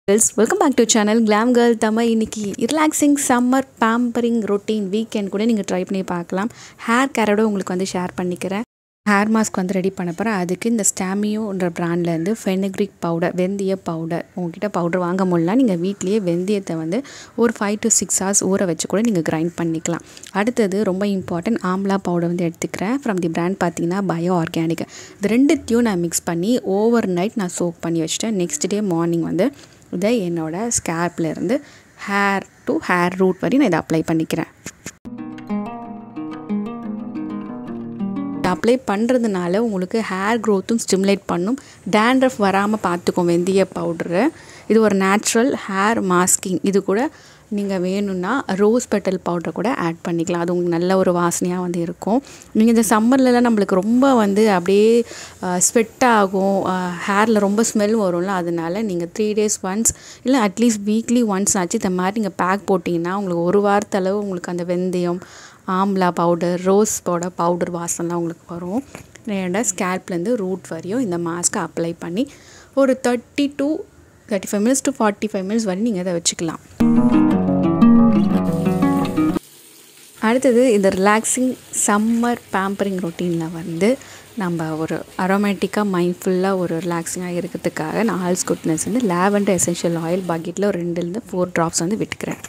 girls welcome back to channel glam girl Tamil இன்னைக்கு relaxing summer pampering routine weekend கூட நீங்கள் try பண்ணி பார்க்கலாம் ஹேர் கேரோட உங்களுக்கு வந்து ஷேர் பண்ணிக்கிறேன் ஹேர் மாஸ்க் வந்து ரெடி பண்ண போகிறேன் அதுக்கு இந்த ஸ்டாமியோன்ற ப்ராண்ட்லேருந்து ஃபெனக்ரிக் பவுடர் வெந்தய பவுடர் உங்ககிட்ட பவுடர் வாங்க முடியல நீங்கள் வீட்லேயே வெந்தயத்தை வந்து ஒரு ஃபைவ் டு சிக்ஸ் ஹவர்ஸ் ஊற வச்சு கூட நீங்கள் கிரைண்ட் பண்ணிக்கலாம் அடுத்தது ரொம்ப இம்பார்ட்டன்ட் ஆம்லா பவுடர் வந்து எடுத்துக்கிறேன் ஃப்ரம் தி பிராண்ட் பார்த்தீங்கன்னா பயோ ஆர்கானிக் இது ரெண்டுத்தையும் நான் மிக்ஸ் பண்ணி ஓவர் நைட் நான் சோக் பண்ணி வச்சுட்டேன் நெக்ஸ்ட் டே மார்னிங் வந்து இதை என்னோடய ஸ்கேப்பில் இருந்து ஹேர் டு ஹேர் ரூட் வரையும் நான் இதை அப்ளை பண்ணிக்கிறேன் அப்ளை பண்ணுறதுனால உங்களுக்கு ஹேர் க்ரோத்தும் ஸ்டிமுலேட் பண்ணும் டேண்ட்ரஃப் வராமல் பார்த்துக்கும் வெந்தய பவுட்ரு இது ஒரு நேச்சுரல் ஹேர் மாஸ்கிங் இது கூட நீங்கள் வேணும்னா ரோஸ் பெட்டல் பவுடர் கூட ஆட் பண்ணிக்கலாம் அது உங்களுக்கு நல்ல ஒரு வாசனையாக வந்து இருக்கும் நீங்கள் இந்த சம்மர்லலாம் நம்மளுக்கு ரொம்ப வந்து அப்படியே ஸ்வெட் ஆகும் ஹேரில் ரொம்ப ஸ்மெல் வரும்ல அதனால நீங்கள் த்ரீ டேஸ் ஒன்ஸ் இல்லை அட்லீஸ்ட் வீக்லி ஒன்ஸ் ஆச்சு இந்த மாதிரி நீங்கள் பேக் போட்டிங்கன்னா உங்களுக்கு ஒரு வாரத்தளவு உங்களுக்கு அந்த வெந்தயம் amla powder rose powder powder வாசம்லாம் உங்களுக்கு வரும் என்னோட ஸ்கேல்ப்லேருந்து ரூட் வரையும் இந்த மாஸ்க்கை அப்ளை பண்ணி ஒரு thirty to thirty five minutes to forty five minutes வரை நீங்கள் இதை வச்சுக்கலாம் அடுத்தது இந்த ரிலாக்ஸிங் சம்மர் பேம்பரிங் ரொட்டீனில் வந்து நம்ம ஒரு அரோமேட்டிக்காக மைண்ட்ஃபுல்லாக ஒரு ரிலாக்ஸிங்காக இருக்கிறதுக்காக நான் ஆல்ஸ் குட்னஸ் வந்து லேவண்டர் எசென்ஷியல் ஆயில் பக்கெட்டில் ஒரு ரெண்டுலேருந்து ஃபோர் ட்ராப்ஸ் வந்து விட்டுக்கிறேன்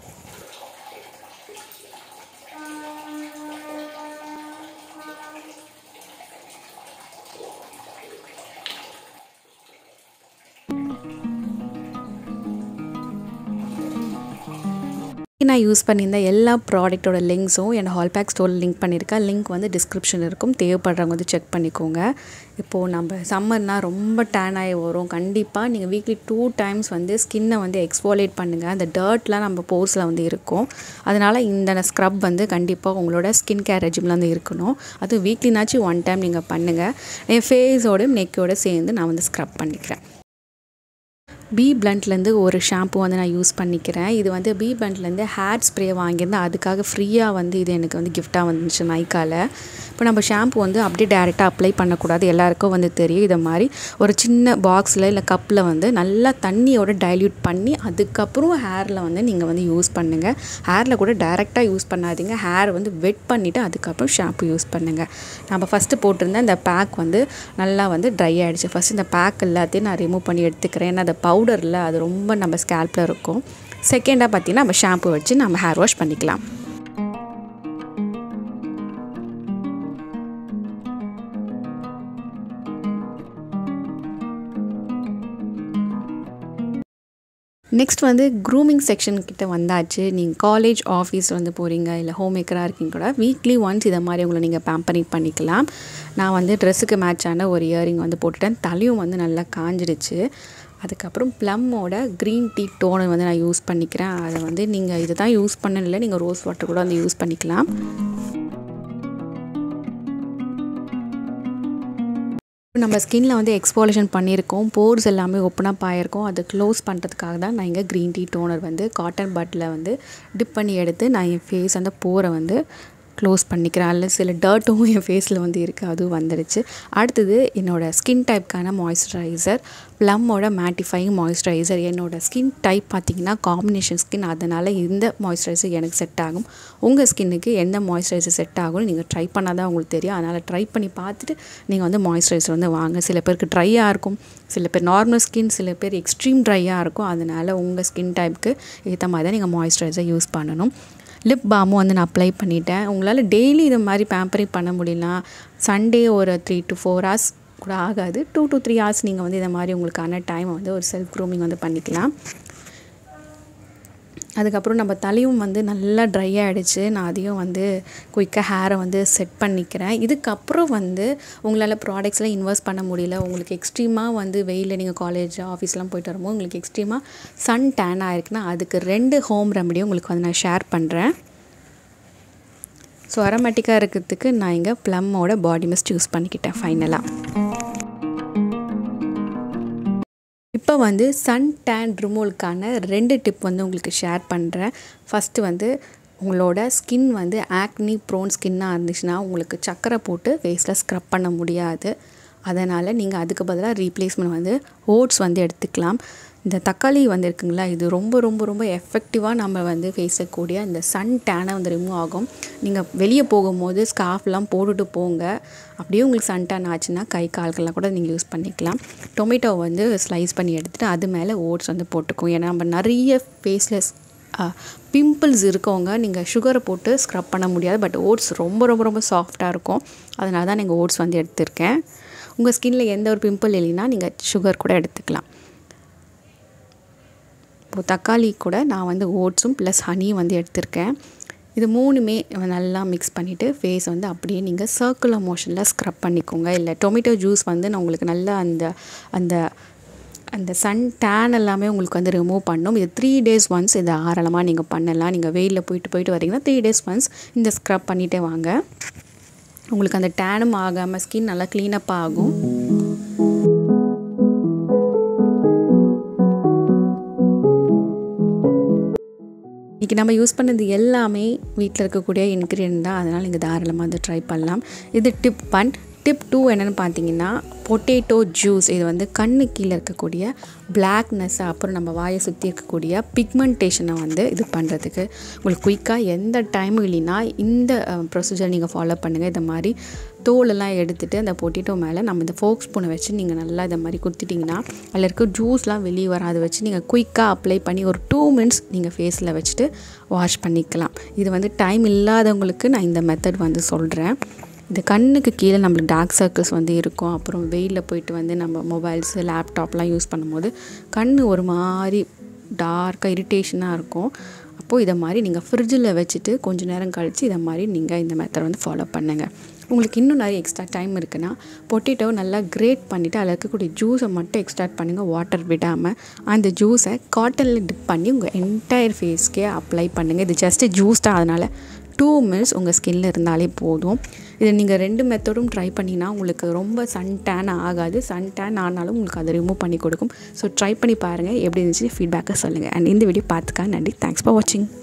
நான் யூஸ் பண்ணியிருந்த எல்லா ப்ராடக்ட்டோட லிங்க்ஸும் என் ஹால்பேக் ஸ்டோரில் லிங்க் பண்ணியிருக்கேன் லிங்க் வந்து டிஸ்கிரிப்ஷனில் இருக்கும் தேவைப்படுறவங்க வந்து செக் பண்ணிக்கோங்க இப்போது நம்ம சம்மர்னால் ரொம்ப டேன் ஆகி வரும் கண்டிப்பாக நீங்கள் வீக்லி டூ டைம்ஸ் வந்து ஸ்கின்னை வந்து எக்ஸ்போலேட் பண்ணுங்கள் அந்த டர்ட்லாம் நம்ம போர்ஸில் வந்து இருக்கும் அதனால் இந்த ஸ்க்ரப் வந்து கண்டிப்பாக உங்களோட ஸ்கின் கேர் ரெஜிமில் வந்து இருக்கணும் அதுவும் வீக்லினாச்சும் ஒன் டைம் நீங்கள் பண்ணுங்கள் என் ஃபேஸோடையும் நெக்கோடு சேர்ந்து நான் வந்து ஸ்க்ரப் பண்ணிக்கிறேன் பி பிளண்ட்லேருந்து ஒரு ஷாம்பு வந்து நான் யூஸ் பண்ணிக்கிறேன் இது வந்து பி பிளண்ட்லேருந்து ஹேர் ஸ்ப்ரே வாங்கியிருந்தேன் அதுக்காக ஃப்ரீயாக வந்து இது எனக்கு வந்து கிஃப்டாக வந்துச்சு நைக்காவில் இப்போ நம்ம ஷாம்பு வந்து அப்படியே டேரெக்டாக அப்ளை பண்ணக்கூடாது எல்லாருக்கும் வந்து தெரியும் இதை மாதிரி ஒரு சின்ன பாக்ஸில் இல்லை கப்பில் வந்து நல்லா தண்ணியோட டைல்யூட் பண்ணி அதுக்கப்புறம் ஹேரில் வந்து நீங்கள் வந்து யூஸ் பண்ணுங்கள் ஹேரில் கூட டேரெக்டாக யூஸ் பண்ணாதீங்க ஹேர் வந்து வெட் பண்ணிவிட்டு அதுக்கப்புறம் ஷாம்பு யூஸ் பண்ணுங்கள் நம்ம ஃபஸ்ட்டு போட்டிருந்த இந்த பேக் வந்து நல்லா வந்து ட்ரை ஆகிடுச்சு ஃபஸ்ட் இந்த பேக் எல்லாத்தையும் நான் ரிமூவ் பண்ணி எடுத்துக்கிறேன் ஏன்னா அந்த பவுடரில் அது ரொம்ப நம்ம ஸ்கேல்பில் இருக்கும் செகண்டாக பார்த்தீங்கன்னா நம்ம ஷாம்பு வச்சு நம்ம ஹேர் வாஷ் பண்ணிக்கலாம் நெக்ஸ்ட் வந்து க்ரூமிங் செக்ஷன் கிட்ட வந்தாச்சு நீங்கள் காலேஜ் ஆஃபீஸ் வந்து போகிறீங்க இல்லை ஹோம் மேக்கராக இருக்கீங்க கூட வீக்லி ஒன்ஸ் இதை மாதிரி உங்களை நீங்கள் பேம்பரிங் பண்ணிக்கலாம் நான் வந்து ட்ரெஸ்ஸுக்கு மேட்சான ஒரு இயரிங் வந்து போட்டுட்டேன் தலையும் வந்து நல்லா காஞ்சிடுச்சு அதுக்கப்புறம் ப்ளம்மோட க்ரீன் டீ டோனை வந்து நான் யூஸ் பண்ணிக்கிறேன் அதை வந்து நீங்கள் இதை தான் யூஸ் பண்ணல நீங்கள் ரோஸ் வாட்டர் கூட வந்து யூஸ் பண்ணிக்கலாம் நம்ம ஸ்கின்னில் வந்து எக்ஸ்பாலேஷன் பண்ணியிருக்கோம் போர்ஸ் எல்லாமே ஓப்பனாக ஆகிருக்கும் அதை க்ளோஸ் பண்ணுறதுக்காக தான் நான் இங்கே க்ரீன் டீ டோனர் வந்து காட்டன் பட்டில் வந்து டிப் பண்ணி எடுத்து நான் என் ஃபேஸ் அந்த போரை வந்து க்ளோஸ் பண்ணிக்கிறேன் அதில் சில டர்ட்டும் என் ஃபேஸில் வந்து இருக்குது அதுவும் வந்துடுச்சு அடுத்தது என்னோடய ஸ்கின் டைப்க்கான மாய்ஸ்சரைசர் ப்ளம்மோட மேட்டிஃபைங் மாய்ஸ்சரைசர் என்னோடய ஸ்கின் டைப் பார்த்திங்கன்னா காம்பினேஷன் ஸ்கின் அதனால் இந்த மாய்ஸ்சரைசர் எனக்கு செட் ஆகும் உங்கள் ஸ்கின்னுக்கு எந்த மாய்ஸ்சரைசர் செட் ஆகும்னு நீங்கள் ட்ரை பண்ணால் தான் உங்களுக்கு தெரியும் அதனால் ட்ரை பண்ணி பார்த்துட்டு நீங்கள் வந்து மாய்ஸ்சரைசர் வந்து வாங்க சில பேருக்கு ட்ரையாக இருக்கும் சில பேர் நார்மல் ஸ்கின் சில பேர் எக்ஸ்ட்ரீம் ட்ரையாக இருக்கும் அதனால் உங்கள் ஸ்கின் டைப்புக்கு ஏற்ற மாதிரி தான் நீங்கள் மாய்ஸ்சரைசர் யூஸ் பண்ணணும் லிப் பாமும் வந்து நான் அப்ளை பண்ணிட்டேன் உங்களால் டெய்லி இது மாதிரி பேம்பரிங் பண்ண முடியலாம் சண்டே ஒரு த்ரீ டு ஃபோர் ஹவர்ஸ் கூட ஆகாது டூ டு த்ரீ ஹவர்ஸ் நீங்கள் வந்து இதை மாதிரி உங்களுக்கான டைமை வந்து ஒரு செல்ஃப் க்ரூமிங் வந்து பண்ணிக்கலாம் அதுக்கப்புறம் நம்ம தலையும் வந்து நல்லா ட்ரை ஆகிடுச்சு நான் அதையும் வந்து குயிக்காக ஹேரை வந்து செட் பண்ணிக்கிறேன் இதுக்கப்புறம் வந்து உங்களால் ப்ராடக்ட்ஸ்லாம் இன்வெஸ்ட் பண்ண முடியல உங்களுக்கு எக்ஸ்ட்ரீமாக வந்து வெயிலில் நீங்கள் காலேஜ் ஆஃபீஸ்லாம் போயிட்டு வரும்போது உங்களுக்கு எக்ஸ்ட்ரீமாக சன் டேன் ஆகிருக்குன்னா அதுக்கு ரெண்டு ஹோம் ரெமடியும் உங்களுக்கு வந்து நான் ஷேர் பண்ணுறேன் ஸோ அரோமேட்டிக்காக இருக்கிறதுக்கு நான் இங்கே ப்ளம்மோட பாடி மிஸ்ட் யூஸ் பண்ணிக்கிட்டேன் ஃபைனலாக இப்போ வந்து சன் டேன் ரிமூவலுக்கான ரெண்டு டிப் வந்து உங்களுக்கு ஷேர் பண்ணுறேன் ஃபஸ்ட்டு வந்து உங்களோட ஸ்கின் வந்து ஆக்னி ப்ரோன் ஸ்கின்னாக இருந்துச்சுன்னா உங்களுக்கு சக்கரை போட்டு ஃபேஸில் ஸ்க்ரப் பண்ண முடியாது அதனால் நீங்கள் அதுக்கு பதிலாக ரீப்ளேஸ்மெண்ட் வந்து ஓட்ஸ் வந்து எடுத்துக்கலாம் இந்த தக்காளி வந்து இருக்குங்களா இது ரொம்ப ரொம்ப ரொம்ப எஃபெக்டிவாக நம்ம வந்து ஃபேஸ் செய்யக்கூடிய இந்த சன் டேனை வந்து ரிமூவ் ஆகும் நீங்கள் வெளியே போகும்போது ஸ்கார்ஃப்லாம் போட்டுட்டு போங்க அப்படியே உங்களுக்கு சன் டேன் ஆச்சுன்னா கை கால்கள்லாம் கூட நீங்கள் யூஸ் பண்ணிக்கலாம் டொமேட்டோ வந்து ஸ்லைஸ் பண்ணி எடுத்துகிட்டு அது மேலே ஓட்ஸ் வந்து போட்டுக்கும் ஏன்னா நம்ம நிறைய ஃபேஸில் பிம்பிள்ஸ் இருக்கவங்க நீங்கள் சுகரை போட்டு ஸ்க்ரப் பண்ண முடியாது பட் ஓட்ஸ் ரொம்ப ரொம்ப ரொம்ப சாஃப்டாக இருக்கும் அதனால தான் நீங்கள் ஓட்ஸ் வந்து எடுத்திருக்கேன் உங்கள் ஸ்கின்னில் எந்த ஒரு பிம்பிள் இல்லைன்னா நீங்கள் சுகர் கூட எடுத்துக்கலாம் இப்போது தக்காளி கூட நான் வந்து ஓட்ஸும் ப்ளஸ் ஹனியும் வந்து எடுத்திருக்கேன் இது மூணுமே நல்லா மிக்ஸ் பண்ணிவிட்டு ஃபேஸ் வந்து அப்படியே நீங்கள் சர்க்குலர் மோஷனில் ஸ்க்ரப் பண்ணிக்கோங்க இல்லை டொமேட்டோ ஜூஸ் வந்து நான் உங்களுக்கு நல்லா அந்த அந்த அந்த சன் டேன் எல்லாமே உங்களுக்கு வந்து ரிமூவ் பண்ணும் இது த்ரீ டேஸ் ஒன்ஸ் இதை ஆரளமாக நீங்கள் பண்ணலாம் நீங்கள் வெயிலில் போயிட்டு போயிட்டு வரீங்கன்னா த்ரீ டேஸ் ஒன்ஸ் இந்த ஸ்க்ரப் பண்ணிகிட்டே வாங்க உங்களுக்கு அந்த டேனும் ஆகாமல் ஸ்கின் நல்லா க்ளீனப் ஆகும் இன்றைக்கி நம்ம யூஸ் பண்ணது எல்லாமே வீட்டில் இருக்கக்கூடிய இன்க்ரீடியன்ட் தான் அதனால் நீங்கள் தாராளமாக வந்து ட்ரை பண்ணலாம் இது டிப் ஒன் டிப் டூ என்னென்னு பார்த்தீங்கன்னா பொட்டேட்டோ ஜூஸ் இது வந்து கண்ணு கீழே இருக்கக்கூடிய பிளாக்னஸ் அப்புறம் நம்ம வாயை சுற்றி இருக்கக்கூடிய பிக்மெண்டேஷனை வந்து இது பண்ணுறதுக்கு உங்களுக்கு குயிக்காக எந்த டைமும் இல்லைன்னா இந்த ப்ரொசீஜர் நீங்கள் ஃபாலோ பண்ணுங்கள் இந்த மாதிரி தோலெல்லாம் எடுத்துகிட்டு அந்த பொட்டேட்டோ மேலே நம்ம இந்த ஃபோக் ஸ்பூனை வச்சு நீங்கள் நல்லா இதை மாதிரி குத்திட்டிங்கன்னா அதில் இருக்க ஜூஸ்லாம் வெளியே வராத வச்சு நீங்கள் குயிக்காக அப்ளை பண்ணி ஒரு டூ மினிட்ஸ் நீங்கள் ஃபேஸில் வச்சுட்டு வாஷ் பண்ணிக்கலாம் இது வந்து டைம் இல்லாதவங்களுக்கு நான் இந்த மெத்தட் வந்து சொல்கிறேன் இது கண்ணுக்கு கீழே நம்மளுக்கு டார்க் சர்க்கிள்ஸ் வந்து இருக்கும் அப்புறம் வெயிலில் போயிட்டு வந்து நம்ம மொபைல்ஸு லேப்டாப்லாம் யூஸ் பண்ணும்போது கண் ஒரு மாதிரி டார்க்காக இரிட்டேஷனாக இருக்கும் அப்போது இதை மாதிரி நீங்கள் ஃப்ரிட்ஜில் வச்சுட்டு கொஞ்சம் நேரம் கழித்து இதை மாதிரி நீங்கள் இந்த மெத்தட் வந்து ஃபாலோ பண்ணுங்கள் உங்களுக்கு இன்னும் நிறைய எக்ஸ்ட்ரா டைம் இருக்குன்னா பொட்டேட்டோ நல்லா கிரேட் பண்ணிவிட்டு அதில் இருக்கக்கூடிய ஜூஸை மட்டும் எக்ஸ்ட்ராக்ட் பண்ணுங்கள் வாட்டர் விடாமல் அந்த ஜூஸை காட்டனில் டிப் பண்ணி உங்கள் என்டையர் ஃபேஸ்க்கே அப்ளை பண்ணுங்கள் இது ஜஸ்ட்டு ஜூஸ் தான் அதனால் டூ மினிட்ஸ் உங்கள் ஸ்கின்னில் இருந்தாலே போதும் இதை நீங்கள் ரெண்டு மெத்தடும் ட்ரை பண்ணிங்கன்னா உங்களுக்கு ரொம்ப சன் டேன் ஆகாது சன் டேன் ஆனாலும் உங்களுக்கு அதை ரிமூவ் பண்ணி கொடுக்கும் ஸோ ட்ரை பண்ணி பாருங்கள் எப்படி இருந்துச்சு ஃபீட்பேக்கை சொல்லுங்கள் அண்ட் இந்த வீடியோ பார்த்துக்கா நன்றி தேங்க்ஸ் ஃபார் வாட்சிங்